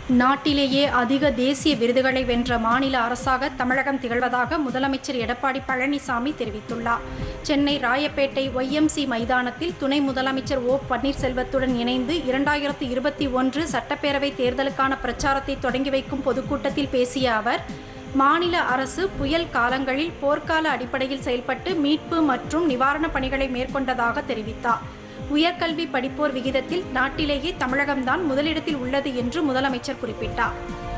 நாட்டிலேயே அதிக தேசிய விருதுகளை வென்ற மாநில அரசாக தமிழகம் திகழ்வதாக முதலமைச்சர் எடப்பாடி பழனிசாமி தெரிவித்துள்ளார் சென்னை ராயப்பேட்டை ஒய்எம்சி மைதானத்தில் துணை முதலமைச்சர் ஓ பன்னீர்செல்வத்துடன் இணைந்து இரண்டாயிரத்து இருபத்தி ஒன்று சட்டப்பேரவை தேர்தலுக்கான பிரச்சாரத்தை தொடங்கி வைக்கும் பொதுக்கூட்டத்தில் பேசிய அவர் மாநில அரசு புயல் காலங்களில் போர்க்கால அடிப்படையில் செயல்பட்டு மீட்பு மற்றும் நிவாரணப் பணிகளை மேற்கொண்டதாக தெரிவித்தார் உயர்கல்வி படிப்போர் விகிதத்தில் நாட்டிலேயே தமிழகம்தான் முதலிடத்தில் உள்ளது என்று முதலமைச்சர் குறிப்பிட்டார்